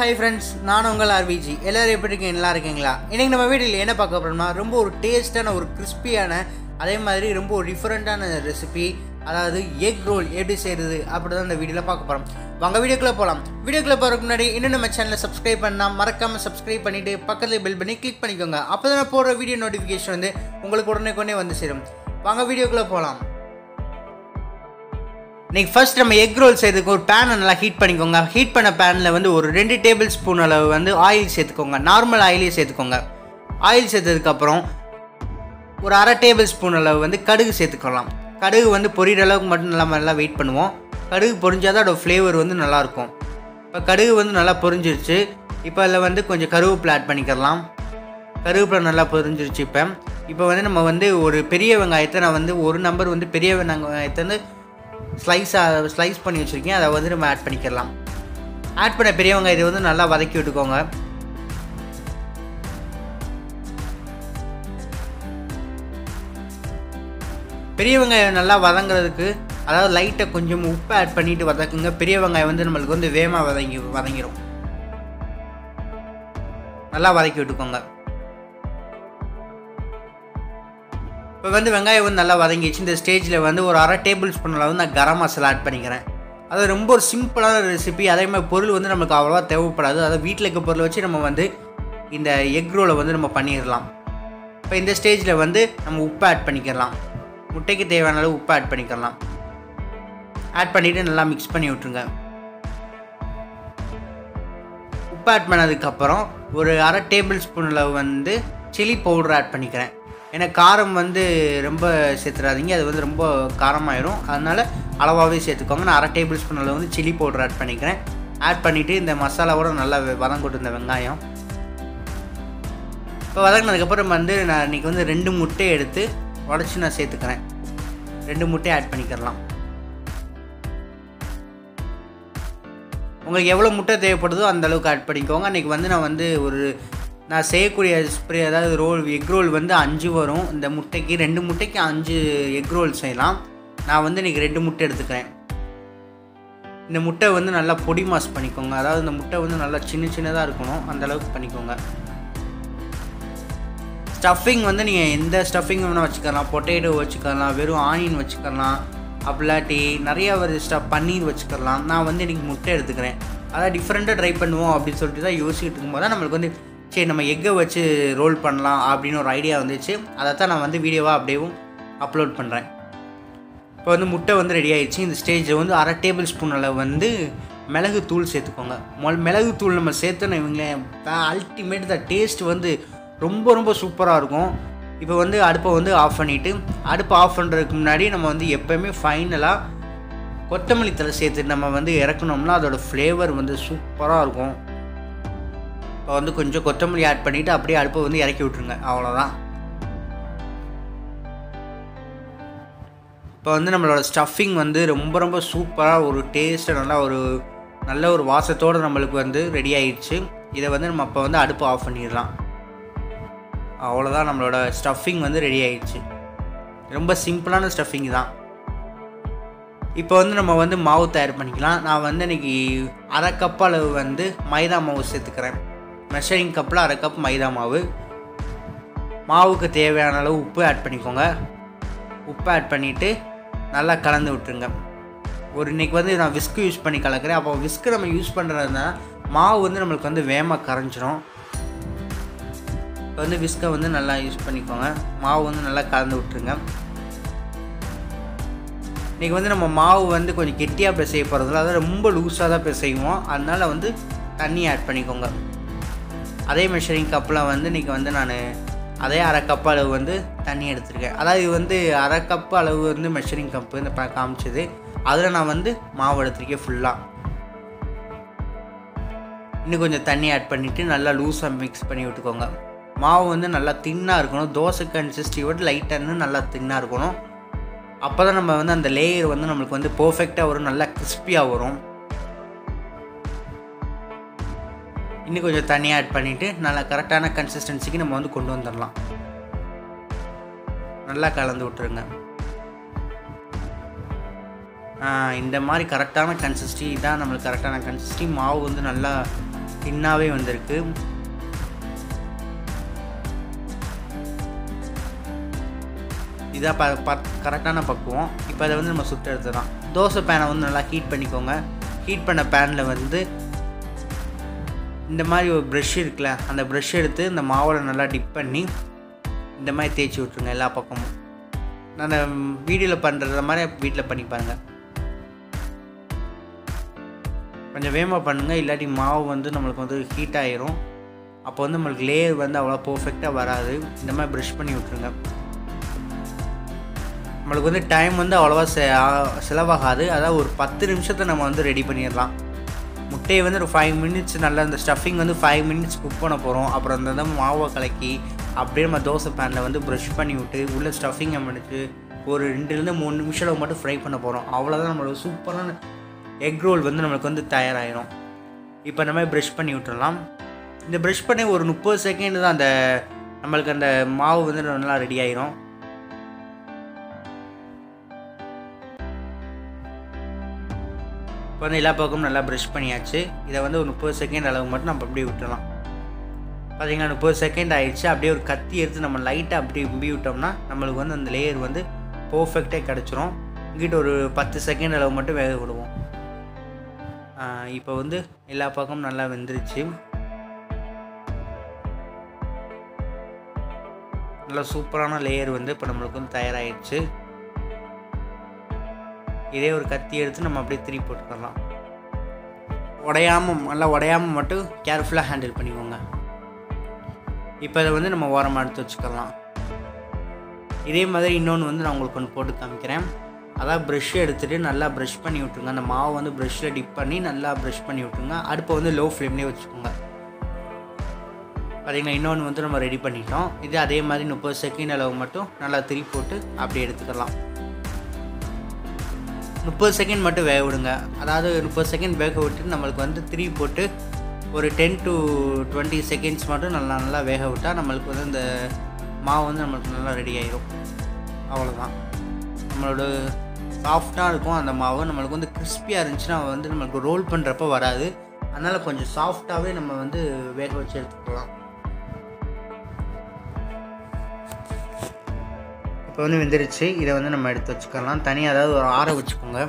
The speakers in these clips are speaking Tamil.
ஹாய் ஃப்ரெண்ட்ஸ் நான் உங்கள் ஆர்விஜி எல்லோரும் எப்படி இருக்கீங்க நல்லா இருக்கீங்களா இன்றைக்கி நம்ம வீட்டில் என்ன பார்க்க போகிறோம்னா ரொம்ப ஒரு டேஸ்ட்டான ஒரு கிறிஸ்பியான அதே மாதிரி ரொம்ப ஒரு டிஃப்ரெண்ட்டான ரெசிபி அதாவது எக் ரோல் எப்படி செய்கிறது அப்படி தான் இந்த வீடியோவில் பார்க்க போகிறோம் வாங்க வீடியோக்குள்ளே போகலாம் வீடியோக்குள்ளே போகிறதுக்கு முன்னாடி இன்னும் நம்ம சேனலை சப்ஸ்கிரைப் பண்ணால் மறக்காமல் சப்ஸ்கிரைப் பண்ணிவிட்டு பக்கத்தில் பெல் பண்ணி கிளிக் பண்ணிக்கோங்க அப்போ தான் நான் போடுற வீடியோ நோட்டிஃபிகேஷன் வந்து உங்களுக்கு உடனே கொண்டே வந்து சேரும் வாங்க வீடியோக்குள்ளே போகலாம் இன்னைக்கு ஃபர்ஸ்ட் நம்ம எக் ரோல் செய்யறதுக்கு ஒரு பேனை நல்லா ஹீட் பண்ணிக்கோங்க ஹீட் பண்ண பேனில் வந்து ஒரு ரெண்டு டேபிள் ஸ்பூன் அளவு வந்து ஆயில் சேர்த்துக்கோங்க நார்மல் ஆயிலே சேர்த்துக்கோங்க ஆயில் சேர்த்ததுக்கப்புறம் ஒரு அரை டேபிள் ஸ்பூன் அளவு வந்து கடுகு சேர்த்துக்கலாம் கடுகு வந்து பொரியிற அளவுக்கு மட்டும் நம்ம நல்லா வெயிட் பண்ணுவோம் கடுகு பொரிஞ்சால் தான் அதோட ஃப்ளேவர் வந்து நல்லாயிருக்கும் இப்போ கடுகு வந்து நல்லா பொரிஞ்சிருச்சு இப்போ அதில் வந்து கொஞ்சம் கருவேப்பிலை ஆட் பண்ணிக்கலாம் கருவேப்பிலை நல்லா பொரிஞ்சிருச்சு இப்போ இப்போ வந்து நம்ம வந்து ஒரு பெரிய வெங்காயத்தை நான் வந்து ஒரு நம்பர் வந்து பெரிய வெங்காயத்தை வந்து ஸ்லைஸாக ஸ்லைஸ் பண்ணி வச்சுருக்கேன் அதை வந்து நம்ம ஆட் பண்ணிக்கலாம் ஆட் பண்ண பெரிய வெங்காயத்தை வந்து நல்லா வதக்கி விட்டுக்கோங்க பெரிய வெங்காயம் நல்லா வதங்குறதுக்கு அதாவது லைட்டாக கொஞ்சம் உப்பு ஆட் பண்ணிட்டு வதக்குங்க பெரிய வெங்காயம் வந்து நம்மளுக்கு வந்து வேகமாக வதங்கி வதங்கிடும் நல்லா வதக்கி விட்டுக்கோங்க இப்போ வந்து வெங்காயம் வந்து நல்லா வதங்கிடுச்சு இந்த ஸ்டேஜில் வந்து ஒரு அரை டேபிள் ஸ்பூன் அளவு நான் கரம் மசாலா ஆட் பண்ணிக்கிறேன் அது ரொம்ப ஒரு சிம்பிளான ரெசிபி அதே மாதிரி பொருள் வந்து நமக்கு அவ்வளோவா தேவைப்படாது அதாவது வீட்டில் இருக்க பொருளை வச்சு நம்ம வந்து இந்த எக் ரோலை வந்து நம்ம பண்ணிடலாம் இப்போ இந்த ஸ்டேஜில் வந்து நம்ம உப்பு ஆட் பண்ணிக்கலாம் முட்டைக்கு தேவையான அளவு உப்பு ஆட் பண்ணிக்கலாம் ஆட் பண்ணிவிட்டு நல்லா மிக்ஸ் பண்ணி விட்ருங்க உப்பு ஆட் பண்ணதுக்கப்புறம் ஒரு அரை டேபிள் ஸ்பூன் அளவு வந்து சில்லி பவுடர் ஆட் பண்ணிக்கிறேன் ஏன்னா காரம் வந்து ரொம்ப சேர்த்துறாதீங்க அது வந்து ரொம்ப காரமாயிரும் அதனால் அளவாகவே சேர்த்துக்கோங்க நான் அரை டேபிள் ஸ்பூன் அளவு வந்து சில்லி பவுடர் ஆட் பண்ணிக்கிறேன் ஆட் பண்ணிவிட்டு இந்த மசாலாவோட நல்லா வதங்கட்டும் இந்த வெங்காயம் இப்போ வதங்கினதுக்கப்புறம் வந்து நான் இன்றைக்கி வந்து ரெண்டு முட்டை எடுத்து உடச்சி நான் சேர்த்துக்கிறேன் ரெண்டு முட்டை ஆட் பண்ணிக்கிறலாம் உங்களுக்கு எவ்வளோ முட்டை தேவைப்படுதோ அந்த அளவுக்கு ஆட் பண்ணிக்கோங்க அன்றைக்கி வந்து நான் வந்து ஒரு நான் செய்யக்கூடிய ஸ்ப்ரே அதாவது ரோல் எக் ரோல் வந்து அஞ்சு வரும் இந்த முட்டைக்கு ரெண்டு முட்டைக்கு அஞ்சு எக் ரோல் செய்யலாம் நான் வந்து இன்றைக்கி ரெண்டு முட்டை எடுத்துக்கிறேன் இந்த முட்டை வந்து நல்லா பொடி மாஸ் பண்ணிக்கோங்க அதாவது இந்த முட்டை வந்து நல்லா சின்ன சின்னதாக இருக்கணும் அந்த அளவுக்கு பண்ணிக்கோங்க ஸ்டஃபிங் வந்து நீங்கள் எந்த ஸ்டஃபிங் வேணால் வச்சுக்கலாம் பொட்டேட்டோ வச்சுக்கலாம் வெறும் ஆனியன் வச்சுக்கலாம் அப்படிலாட்டி நிறையா ஒரு ஸ்டஃப் பன்னீர் வச்சுக்கலாம் நான் வந்து இன்றைக்கி முட்டை எடுத்துக்கிறேன் அதாவது டிஃப்ரெண்ட்டாக ட்ரை பண்ணுவோம் அப்படின்னு சொல்லிட்டு தான் யோசிச்சுட்டு இருக்கும்போது தான் நம்மளுக்கு வந்து சரி நம்ம எக்கை வச்சு ரோல் பண்ணலாம் அப்படின்னு ஒரு ஐடியா வந்துச்சு அதை தான் நான் வந்து வீடியோவாக அப்படியேவும் அப்லோட் பண்ணுறேன் இப்போ வந்து முட்டை வந்து ரெடி ஆயிடுச்சு இந்த ஸ்டேஜில் வந்து அரை டேபிள் ஸ்பூன் அளவு வந்து மிளகு தூள் சேர்த்துக்கோங்க மொல் மிளகு தூள் நம்ம சேர்த்தோன்னு இவங்களே அல்டிமேட் த டேஸ்ட் வந்து ரொம்ப ரொம்ப சூப்பராக இருக்கும் இப்போ வந்து அடுப்பை வந்து ஆஃப் பண்ணிவிட்டு அடுப்பை ஆஃப் பண்ணுறதுக்கு முன்னாடி நம்ம வந்து எப்போயுமே ஃபைனலாக கொத்தமல்லி தலை சேர்த்து நம்ம வந்து இறக்கணும்னா அதோடய ஃப்ளேவர் வந்து சூப்பராக இருக்கும் இப்போ வந்து கொஞ்சம் கொத்தமல்லி ஆட் பண்ணிவிட்டு அப்படியே அடுப்பை வந்து இறக்கி விட்ருங்க அவ்வளோதான் இப்போ வந்து நம்மளோட ஸ்டஃபிங் வந்து ரொம்ப ரொம்ப சூப்பராக ஒரு டேஸ்ட்டு நல்லா ஒரு நல்ல ஒரு வாசத்தோடு நம்மளுக்கு வந்து ரெடி ஆயிடுச்சு இதை வந்து நம்ம அப்போ வந்து அடுப்பு ஆஃப் பண்ணிடலாம் அவ்வளோதான் நம்மளோட ஸ்டஃபிங் வந்து ரெடி ஆயிடுச்சு ரொம்ப சிம்பிளான ஸ்டஃபிங் தான் இப்போ வந்து நம்ம வந்து மாவு தயார் பண்ணிக்கலாம் நான் வந்து இன்றைக்கி அரை கப் அளவு வந்து மைதா மாவு சேர்த்துக்கிறேன் மெஷரிங் கப்பில் அரை கப் மைதா மாவு மாவுக்கு தேவையான அளவு உப்பு ஆட் பண்ணிக்கோங்க உப்பு ஆட் பண்ணிவிட்டு நல்லா கலந்து விட்டுருங்க ஒரு இன்றைக்கி வந்து நான் விஸ்க்கு யூஸ் பண்ணி கலக்கிறேன் அப்போ விஸ்க்கு நம்ம யூஸ் பண்ணுறதுனா மாவு வந்து நம்மளுக்கு வந்து வேகமாக கரைஞ்சிரும் இப்போ வந்து விஸ்கை வந்து நல்லா யூஸ் பண்ணிக்கோங்க மாவு வந்து நல்லா கலந்து விட்டுருங்க இன்றைக்கி வந்து நம்ம மாவு வந்து கொஞ்சம் கெட்டியாக பிசைய போகிறதுல அதாவது ரொம்ப லூஸாக தான் பிசைவோம் அதனால் வந்து தண்ணி ஆட் பண்ணிக்கோங்க அதே மெஷரிங் கப்பில் வந்து இன்றைக்கி வந்து நான் அதே அரை கப் அளவு வந்து தண்ணி எடுத்திருக்கேன் அதாவது இது வந்து அரை கப் அளவு வந்து மெஷரிங் கப்பு இந்த காமிச்சது அதில் நான் வந்து மாவு எடுத்திருக்கேன் ஃபுல்லாக இன்னும் கொஞ்சம் தண்ணி ஆட் பண்ணிவிட்டு நல்லா லூஸாக மிக்ஸ் பண்ணி விட்டுக்கோங்க மாவு வந்து நல்லா தின்னாக இருக்கணும் தோசை கன்சிஸ்டிவோட லைட்டாக நல்லா தின்னாக இருக்கணும் அப்போ தான் நம்ம வந்து அந்த லேயர் வந்து நம்மளுக்கு வந்து பர்ஃபெக்டாக வரும் நல்லா கிறிஸ்பியாக வரும் இன்னும் கொஞ்சம் தண்ணி ஆட் பண்ணிவிட்டு நல்லா கரெக்டான கன்சிஸ்டன்சிக்கு நம்ம வந்து கொண்டு வந்துடலாம் நல்லா கலந்து விட்டுருங்க இந்த மாதிரி கரெக்டான கன்சிஸ்டி தான் நம்மளுக்கு கரெக்டான கன்சிஸ்டி மாவு வந்து நல்லா தின்னாகவே வந்திருக்கு இதான் ப ப கரெக்டான பக்குவம் இப்போ அதை வந்து நம்ம சுட்டு எடுத்துடலாம் தோசை பேனை வந்து நல்லா ஹீட் பண்ணிக்கோங்க ஹீட் பண்ண பேனில் வந்து இந்த மாதிரி ஒரு ப்ரஷ் இருக்குல்ல அந்த ப்ரஷ் எடுத்து இந்த மாவில் நல்லா டிப் பண்ணி இந்த மாதிரி தேய்ச்சி விட்ருங்க எல்லா பக்கமும் நான் வீடியோவில் பண்ணுறத மாதிரி வீட்டில் பண்ணி பாருங்கள் கொஞ்சம் வேகமாக பண்ணுங்கள் இல்லாட்டி மாவு வந்து நம்மளுக்கு வந்து ஹீட் ஆயிரும் அப்போ வந்து நம்மளுக்கு லேயர் வந்து அவ்வளோ பர்ஃபெக்டாக வராது இந்த மாதிரி ப்ரஷ் பண்ணி விட்ருங்க நம்மளுக்கு வந்து டைம் வந்து அவ்வளோவா செ செலவாகாது அதாவது ஒரு பத்து நிமிஷத்தை நம்ம வந்து ரெடி பண்ணிடலாம் முட்டையை வந்து ஒரு ஃபைவ் மினிட்ஸ் நல்லா இந்த ஸ்டஃபிங் வந்து ஃபைவ் மினிட்ஸ் குக் பண்ண போகிறோம் அப்புறம் அந்த இதை மாவை கலக்கி அப்படியே நம்ம தோசை பேனில் வந்து ப்ரஷ் பண்ணி விட்டு உள்ளே ஸ்டஃபிங்கை பண்ணிட்டு ஒரு ரெண்டுலேருந்து மூணு நிமிஷம் மட்டும் ஃப்ரை பண்ண போகிறோம் அவ்வளோதான் நம்மளோட சூப்பரான எக் ரோல் வந்து நம்மளுக்கு வந்து தயாராகிடும் இப்போ இந்த மாதிரி ப்ரஷ் பண்ணி விட்டுடலாம் இந்த ப்ரஷ் பண்ணி ஒரு முப்பது செகண்ட் தான் அந்த நம்மளுக்கு அந்த மாவு வந்து நல்லா ரெடி ஆயிரும் இப்போ வந்து எல்லா பக்கமும் நல்லா ப்ரஷ் பண்ணியாச்சு இதை வந்து ஒரு முப்பது செகண்ட் அளவு மட்டும் நம்ம அப்படியே விட்டுடலாம் பார்த்தீங்கன்னா முப்பது செகண்ட் ஆயிடுச்சு அப்படியே ஒரு கத்தி எடுத்து நம்ம லைட்டாக அப்படியே உம்பி விட்டோம்னா நம்மளுக்கு வந்து அந்த லேயர் வந்து பர்ஃபெக்டாக கிடச்சிரும் இங்கிட்ட ஒரு பத்து செகண்ட் அளவு மட்டும் வேக விடுவோம் இப்போ வந்து எல்லா பக்கமும் நல்லா வெந்துருச்சு நல்லா சூப்பரான லேயர் வந்து இப்போ நம்மளுக்கு வந்து தயாராகிடுச்சு இதே ஒரு கத்தி எடுத்து நம்ம அப்படியே திருப்பி போட்டுக்கலாம் உடையாமல் நல்லா உடையாமல் மட்டும் கேர்ஃபுல்லாக ஹேண்டில் பண்ணிக்கோங்க இப்போ இதை வந்து நம்ம ஓரமாக எடுத்து வச்சுக்கலாம் இதே மாதிரி இன்னொன்று வந்து நான் உங்களுக்கு ஒன்று போட்டு காமிக்கிறேன் அதான் ப்ரஷ் எடுத்துகிட்டு நல்லா ப்ரஷ் பண்ணி விட்ருங்க அந்த மாவை வந்து ப்ரஷ்ஷில் டிப் பண்ணி நல்லா ப்ரஷ் பண்ணி விட்ருங்க அடுப்பை வந்து லோ ஃப்ளேம்லேயே வச்சுக்கோங்க பார்த்திங்கன்னா இன்னொன்று வந்து நம்ம ரெடி பண்ணிட்டோம் இது அதே மாதிரி முப்பது செகண்ட் அளவு மட்டும் நல்லா திருப்பி போட்டு அப்படியே எடுத்துக்கலாம் முப்பது செகண்ட் மட்டும் வேக விடுங்க அதாவது முப்பது செகண்ட் வேக விட்டு நம்மளுக்கு வந்து திருப்பி போட்டு ஒரு டென் டு டுவெண்ட்டி செகண்ட்ஸ் மட்டும் நல்லா நல்லா வேக விட்டால் நம்மளுக்கு வந்து இந்த மாவு வந்து நம்மளுக்கு நல்லா ரெடி ஆயிரும் அவ்வளோதான் நம்மளோட சாஃப்டாக இருக்கும் அந்த மாவு நம்மளுக்கு வந்து கிறிஸ்பியாக இருந்துச்சுன்னா வந்து நம்மளுக்கு ரோல் பண்ணுறப்ப வராது அதனால் கொஞ்சம் சாஃப்டாகவே நம்ம வந்து வேக வச்சு எடுத்துக்கலாம் இப்போ வந்து வெந்துருச்சு இதை வந்து நம்ம எடுத்து வச்சுக்கலாம் தனியாக அதாவது ஒரு ஆற வச்சுக்கோங்க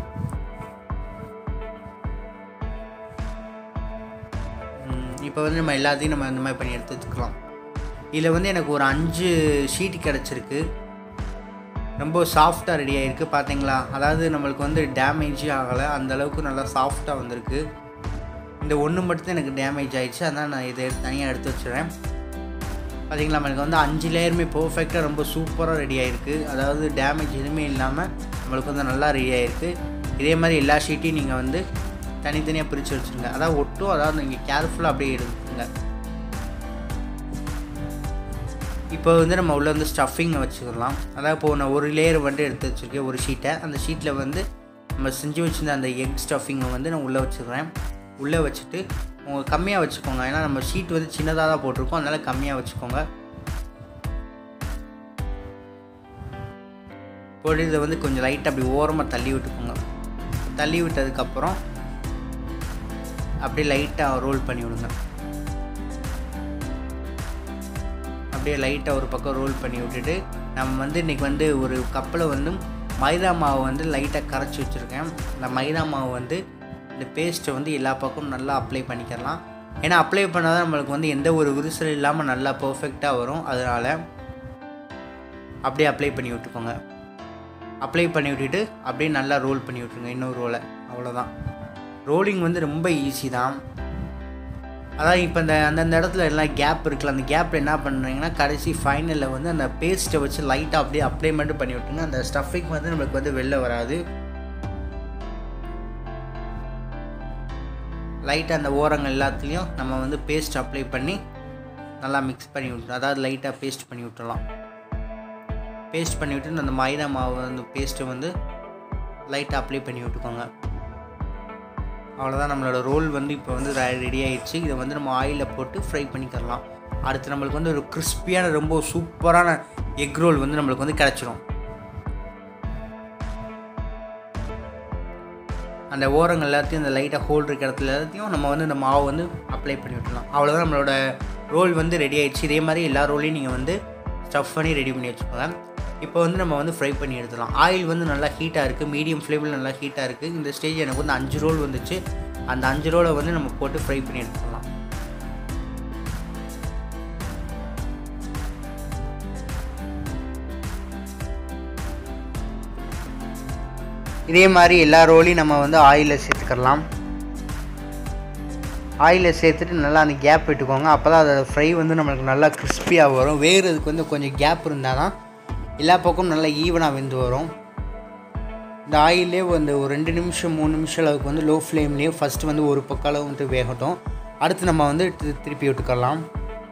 இப்போ வந்து நம்ம எல்லாத்தையும் நம்ம இந்த மாதிரி பண்ணி எடுத்து வச்சுக்கலாம் இதில் வந்து எனக்கு ஒரு அஞ்சு ஷீட் கிடச்சிருக்கு ரொம்ப சாஃப்டாக ரெடி ஆகிருக்கு பார்த்தீங்களா அதாவது நம்மளுக்கு வந்து டேமேஜே ஆகலை அந்த அளவுக்கு நல்லா சாஃப்டாக வந்திருக்கு இந்த ஒன்று மட்டும் எனக்கு டேமேஜ் ஆகிடுச்சு அதனால் நான் இதை தனியாக எடுத்து வச்சுறேன் பார்த்தீங்களா நம்மளுக்கு வந்து அஞ்சு லேயருமே பர்ஃபெக்டாக ரொம்ப சூப்பராக ரெடி ஆகிருக்கு அதாவது டேமேஜ் எதுவுமே இல்லாமல் நம்மளுக்கு வந்து நல்லா ரெடி ஆகிருக்கு இதே மாதிரி எல்லா ஷீட்டையும் நீங்கள் வந்து தனித்தனியாக பிரித்து வச்சுருங்க அதாவது ஒட்டும் அதாவது நீங்கள் கேர்ஃபுல்லாக அப்படியே எடுத்துங்க இப்போ வந்து நம்ம உள்ளே வந்து ஸ்டஃபிங்கை வச்சுக்கலாம் அதாவது இப்போ நான் ஒரு லேயர் வந்து எடுத்து வச்சுருக்கேன் ஒரு ஷீட்டை அந்த ஷீட்டில் வந்து நம்ம செஞ்சு வச்சுருந்த அந்த எக் ஸ்டஃபிங்கை வந்து நான் உள்ளே வச்சுக்கிறேன் உள்ளே வச்சுட்டு உங்கள் கம்மியாக வச்சுக்கோங்க ஏன்னா நம்ம ஷீட் வந்து சின்னதாக தான் போட்டிருக்கோம் அதனால் கம்மியாக வச்சுக்கோங்க போட்டு இதை வந்து கொஞ்சம் லைட்டாக அப்படி ஓரமாக தள்ளி விட்டுக்கோங்க தள்ளி விட்டதுக்கப்புறம் அப்படியே லைட்டாக ரோல் பண்ணி விடுங்க அப்படியே லைட்டாக ஒரு பக்கம் ரோல் பண்ணி விட்டுட்டு நம்ம வந்து இன்றைக்கி வந்து ஒரு கப்பில் வந்து மைதா மாவு வந்து லைட்டாக கரைச்சி வச்சுருக்கேன் அந்த மைதா மாவு வந்து இந்த பேஸ்ட்டை வந்து எல்லா பக்கமும் நல்லா அப்ளை பண்ணிக்கலாம் ஏன்னா அப்ளை பண்ணால் தான் நம்மளுக்கு வந்து எந்த ஒரு விரிசல் இல்லாமல் நல்லா பர்ஃபெக்டாக வரும் அதனால் அப்படியே அப்ளை பண்ணி விட்டுக்கோங்க அப்ளை பண்ணி விட்டுட்டு அப்படியே நல்லா ரோல் பண்ணி விட்ருங்க இன்னொரு ரோலை அவ்வளோதான் ரோலிங் வந்து ரொம்ப ஈஸி தான் அதான் இப்போ இந்த அந்தந்த இடத்துல எல்லாம் கேப் இருக்குல்ல அந்த கேப்பில் என்ன பண்ணுறீங்கன்னா கடைசி ஃபைனலில் வந்து அந்த பேஸ்ட்டை வச்சு லைட்டாக அப்படியே அப்ளை மட்டும் பண்ணி விட்டுங்க அந்த ஸ்டஃபிங் வந்து நம்மளுக்கு வந்து வெளில வராது லைட்டாக அந்த ஓரங்கள் எல்லாத்துலேயும் நம்ம வந்து பேஸ்ட் அப்ளை பண்ணி நல்லா மிக்ஸ் பண்ணி விட்டுரும் அதாவது லைட்டாக பேஸ்ட் பண்ணி விட்டுறலாம் பேஸ்ட் பண்ணி விட்டு அந்த மைதா மாவு அந்த பேஸ்ட்டை வந்து லைட்டாக அப்ளை பண்ணி விட்டுக்கோங்க அவ்வளோதான் நம்மளோட ரோல் வந்து இப்போ வந்து ரெடி ஆயிடுச்சு இதை வந்து நம்ம ஆயிலில் போட்டு ஃப்ரை பண்ணிக்கலாம் அடுத்து நம்மளுக்கு வந்து ஒரு கிறிஸ்பியான ரொம்ப சூப்பரான எக் ரோல் வந்து நம்மளுக்கு வந்து கிடச்சிரும் அந்த ஓரங்கள் எல்லாத்தையும் அந்த லைட்டாக ஹோல் இருக்கிற இடத்துல எல்லாத்தையும் நம்ம வந்து இந்த மாவு வந்து அப்ளை பண்ணி விட்டுலாம் அவ்வளோதான் நம்மளோட ரோல் வந்து ரெடி ஆயிடுச்சு இதே மாதிரி எல்லா ரோலையும் நீங்கள் வந்து ஸ்டஃப் பண்ணி ரெடி பண்ணி வச்சுக்கோங்க இப்போ வந்து நம்ம வந்து ஃப்ரை பண்ணி எடுத்துடலாம் ஆயில் வந்து நல்லா ஹீட்டாக இருக்குது மீடியம் ஃப்ளேமில் நல்லா ஹீட்டாக இருக்குது இந்த ஸ்டேஜ் எனக்கு வந்து அஞ்சு ரோல் வந்துச்சு அந்த அஞ்சு ரோலை வந்து நம்ம போட்டு ஃப்ரை பண்ணி எடுத்துடலாம் இதே மாதிரி எல்லா ரோலையும் நம்ம வந்து ஆயிலில் சேர்த்துக்கலாம் ஆயிலில் சேர்த்துட்டு நல்லா அந்த கேப் விட்டுக்கோங்க அப்போ தான் அதோட ஃப்ரை வந்து நம்மளுக்கு நல்லா கிறிஸ்பியாக வரும் வேகிறதுக்கு வந்து கொஞ்சம் கேப் இருந்தால் தான் எல்லா பக்கமும் நல்லா ஈவனாக வெந்து வரும் இந்த ஆயிலே வந்து ஒரு ரெண்டு நிமிஷம் மூணு நிமிஷம் அளவுக்கு வந்து லோ ஃப்ளேம்லேயே ஃபஸ்ட்டு வந்து ஒரு பக்கம் அளவு வந்து வேகட்டும் அடுத்து நம்ம வந்து தி- திருப்பி விட்டுக்கலாம்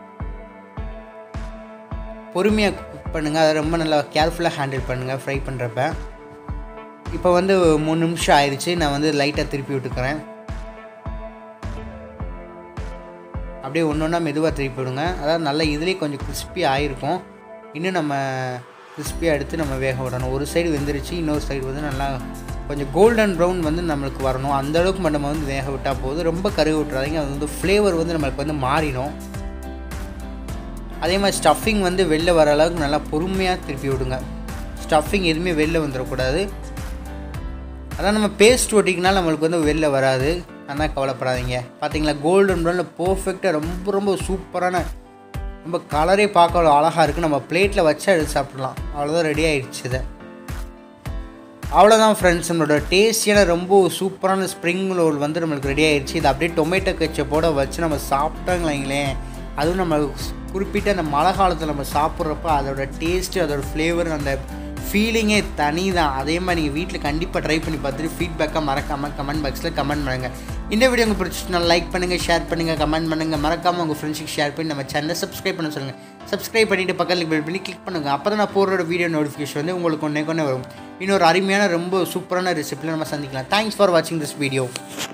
பொறுமையாக குக் பண்ணுங்கள் அதை ரொம்ப நல்லா கேர்ஃபுல்லாக ஹேண்டில் பண்ணுங்கள் ஃப்ரை பண்ணுறப்ப இப்போ வந்து மூணு நிமிஷம் ஆயிடுச்சு நான் வந்து லைட்டாக திருப்பி விட்டுக்கிறேன் அப்படியே ஒன்று ஒன்றா மெதுவாக திருப்பி விடுங்க அதாவது நல்லா இதுலேயே கொஞ்சம் கிறிஸ்பி ஆகிருக்கும் இன்னும் நம்ம கிறிஸ்பியாக எடுத்து நம்ம வேக விடணும் ஒரு சைடு வெந்துருச்சு இன்னொரு சைடு வந்து நல்லா கொஞ்சம் கோல்டன் ப்ரௌன் வந்து நம்மளுக்கு வரணும் அந்த அளவுக்கு மட்டும் நம்ம வந்து வேக விட்டால் போதும் ரொம்ப கருக விட்டுறாதீங்க அது வந்து ஃப்ளேவர் வந்து நம்மளுக்கு வந்து மாறிடும் அதே மாதிரி ஸ்டஃபிங் வந்து வெளில வர அளவுக்கு நல்லா பொறுமையாக திருப்பி விடுங்க ஸ்டஃபிங் எதுவுமே வெளில வந்துடக்கூடாது அதான் நம்ம பேஸ்ட் ஒட்டிக்கினாலும் நம்மளுக்கு வந்து வெளில வராது ஆனால் கவலைப்படாதீங்க பார்த்தீங்களா கோல்டன் ப்ரௌனில் பர்ஃபெக்டாக ரொம்ப ரொம்ப சூப்பரான ரொம்ப கலரே பார்க்க அவ்வளோ அழகாக இருக்குது நம்ம பிளேட்டில் வச்சு எடுத்து சாப்பிடலாம் அவ்வளோதான் ரெடி ஆயிடுச்சு இதை அவ்வளோதான் ஃப்ரெண்ட்ஸ் நம்மளோட டேஸ்டியான ரொம்ப சூப்பரான ஸ்ப்ரிங் ரோல் வந்து நம்மளுக்கு ரெடி ஆயிடுச்சு இது அப்படியே டொமேட்டோ கெச்சப்போட வச்சு நம்ம சாப்பிட்டாங்களேங்களேன் அதுவும் நம்ம குறிப்பிட்ட அந்த மழை காலத்தில் நம்ம சாப்பிட்றப்ப அதோட டேஸ்ட்டு அதோட ஃப்ளேவர் அந்த ஃபீலிங்கே தனி தான் அதே மாதிரி நீங்கள் வீட்டில் கண்டிப்பாக ட்ரை பண்ணி பார்த்துட்டு ஃபீட்பேக்காக மறக்காமல் கமெண்ட் பாக்ஸில் கமெண்ட் பண்ணுங்கள் இந்த வீடியோ உங்களுக்கு பிடிச்சிச்சுனா லைக் பண்ணுங்கள் ஷேர் பண்ணுங்கள் கமெண்ட் பண்ணுங்கள் மறக்காமல் உங்கள் ஃப்ரெண்ட்ஸுக்கு ஷேர் பண்ணி நம்ம சேனலை சப்ஸ்கிரைப் பண்ண சொல்லுங்கள் சப்ஸ்கிரைப் பண்ணிவிட்டு பக்கத்தில் பெல் பண்ணி கிளிக் பண்ணுங்கள் அப்போ தான் நான் போடுற வீடியோ நோட்டிஃபிகேஷன் வந்து உங்களுக்கு ஒன்றே கொண்டே வரும் இன்னொரு அருமையான ரொம்ப சூப்பரான ரெசிபியில் நம்ம சந்திக்கலாம் தேங்க்ஸ் ஃபார் வாட்சிங் திஸ் வீடியோ